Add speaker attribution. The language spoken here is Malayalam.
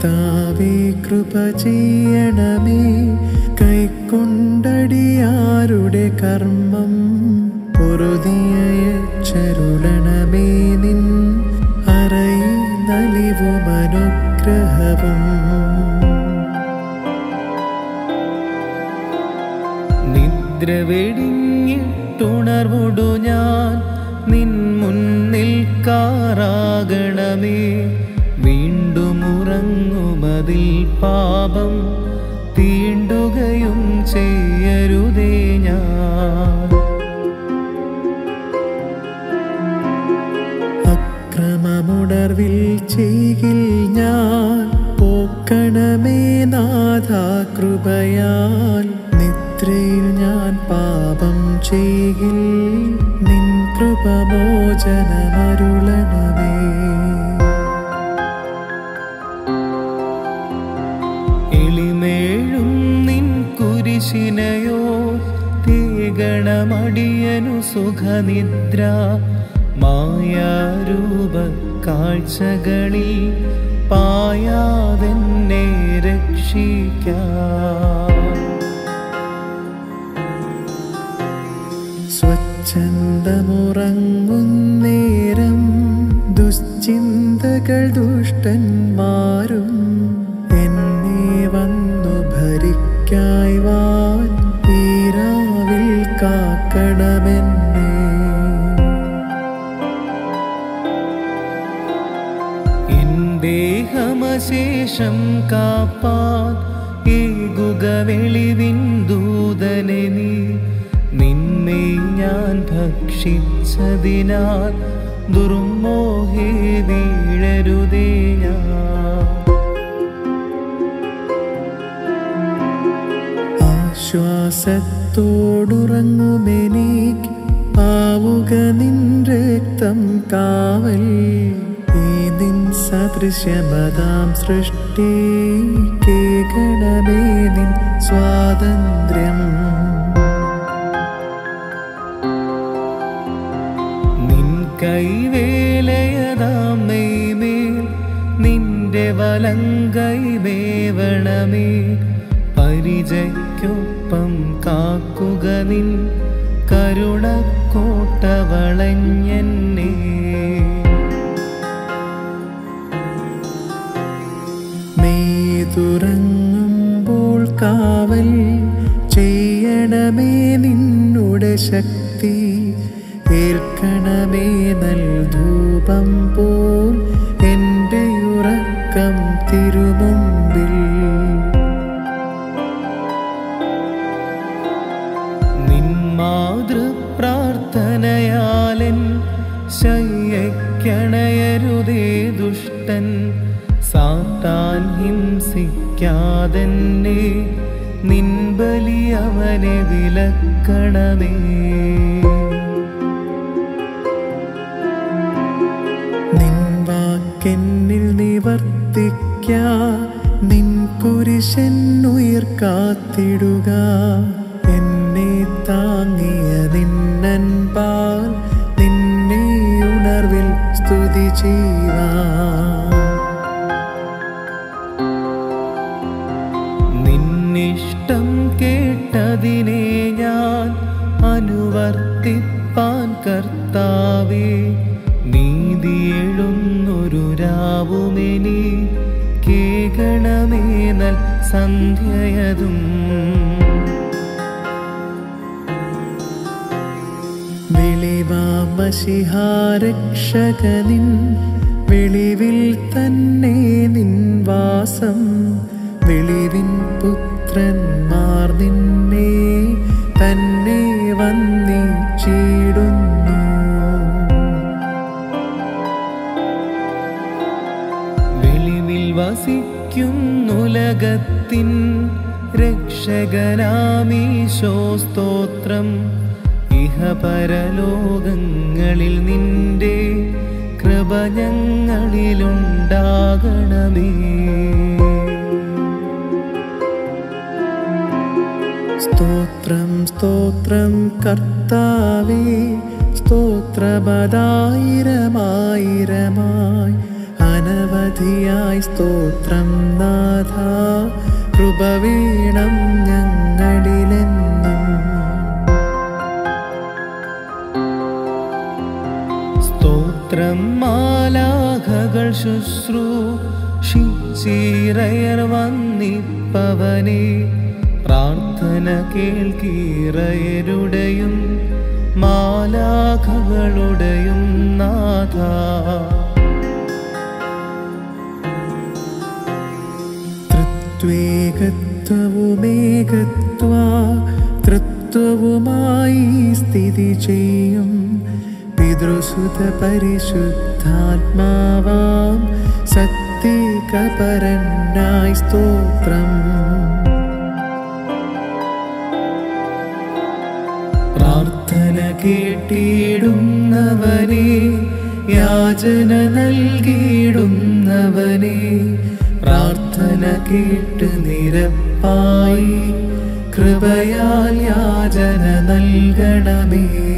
Speaker 1: കർത്താവേ കൃപ ചെയ്യണമേ കൈക്കൊണ്ടടിയാരുടെ കർമ്മം പൊറുതിയച്ചരുളണമേ നിൻ അറയി നലിവും അനുഗ്രഹവും നിദ്ര വെടിഞ്ഞിട്ടുണർവുടു ഞാൻ നിൻ മുന്നിൽ കാറാകണമേ വീണ്ടും ഉറങ്ങുമതിൽ പാപം തീണ്ടുകയും ചെയ്യരുതേ ഞാൻ അക്രമമുണർവിൽ ചെയ്കിൽ ഞാൻ പോക്കണമേ നാഥ കൃപയാൽ നിദ്രയിൽ ഞാൻ പാപം ചെയ്കിൽ നിൻ കൃപമോചനമരുളണമേ എളിമേഴും നിൻ കുരിശിനയോ തീഗണമടിയനു സുഖനിദ്ര മായാരൂപ കാഴ്ചകളിൽ പായാതെന്നെ രക്ഷിക്കാം സ്വച്ഛന്തമുറങ്ങുന്നേരം ദുശ്ചിന്തകൾ ദുഷ്ടന്മാരും എന്നെ വന്നു ഭരിക്കായി വാൻ ഈരാവിൽ കാക്കണമെന്നേ എൻ ദേഹമശേഷം കാപ്പാൻ ഏകുക വെളിവിൻ ദൂതനെ നീ നിന്നെ ഞാൻ ഭക്ഷിച്ചതിനാൽ ദുർമോഹേ വീഴരുതേ ഞാൻ ആശ്വാസത്തോടുറങ്ങുമെനിക്ക് ആവുക നിൻ രക്തം കാവൽ ഈ നിൻ സദൃശ്യമതാം സൃഷ്ടി കേകണമേ നിൻ സ്വാതന്ത്ര്യം നിൻ കൈവേലയതാം മെയ്മേൽ നിന്റെ വലങ്കൈ വേവണമേ പരിചയ്ക്കൊപ്പം കാക്കുക നിൻ കരുണക്കോട്ട വളഞ്ഞെന്നേ മെയ്തുറങ്ങുമ്പോൾ കാവൽ ചെയ്യണമേ നിന്നുടെ ശക്തി ഏൽക്കണമേ നൽ ധൂപം പോൽ എൻ്റെ ഉറക്കം തിരുമുമ്പിൽ നിൻ മാതൃപ്രാർത്ഥനയാലൻ ശയ്യക്കണയരുതേ ദുഷ്ടൻ സാത്താൻ ഹിംസിക്കാതെന്നെ നിൻ ബലി അവനെ വിലക്കണമേ നിൻ വാക്കെന്നിൽ നിവർത്തിക്ക നിൻ കുരിശന്നുയിർ കാത്തിടുക എന്നെ താങ്ങിയ നിന്നൻപാൽ നിന്നെ ഉണർവിൽ സ്തുതി ചെയ്യുവാൻ നിന്നിഷ്ടം കേട്ടതിനെ ഞാൻ അനുവർത്തിപ്പാൻ കർത്താവേ നീതി എഴുന്നൊരു രാവുമെനി കേകണമേ നൽ സന്ധ്യയതും വെളിവാമശിഹാരക്ഷകനിൻ വെളിവിൽ തന്നെ നിൻ വാസം വെളിവിൻ പുത്രന്മാർ നിന്നെ തന്നെ വന്നിച്ചിടുന്നു വെളിവിൽ വസിക്കുന്നുലകത്തിൻ രക്ഷകനാമീശോ സ്തോത്രം ഇഹപരലോകങ്ങളിൽ നിന്റെ കൃപ ഞങ്ങളിലുണ്ടാകണമേ സ്തോത്രം സ്തോത്രം കർത്താവേ സ്തോത്രപദായിരമായിരമായി അനവധി മതിയായി സ്തോത്രം നാഥ കൃപ വീണം ഞങ്ങളിലെന്നും സ്തോത്രം മാലാഖകൾ ശുശ്രൂഷിച്ചിറയർ വന്നിപ്പവനെ പ്രാർത്ഥന കേൾക്കീറയരുടെയും മാലാഖകളുടെയും നാഥ തൃത്വേകത്വവുമേകത്വ തൃത്വവുമായി സ്ഥിതി ചെയ്യും പിതൃസുത പരിശുദ്ധാത്മാവാം സത്യകപരനായി സ്തോത്രം പ്രാർത്ഥന കേട്ടിടുന്നവനെ യാചന നൽകിയിടുന്നവനെ പ്രാർത്ഥന കേട്ട് നിരപ്പായി കൃപയാൽ യാചന നൽകണമേ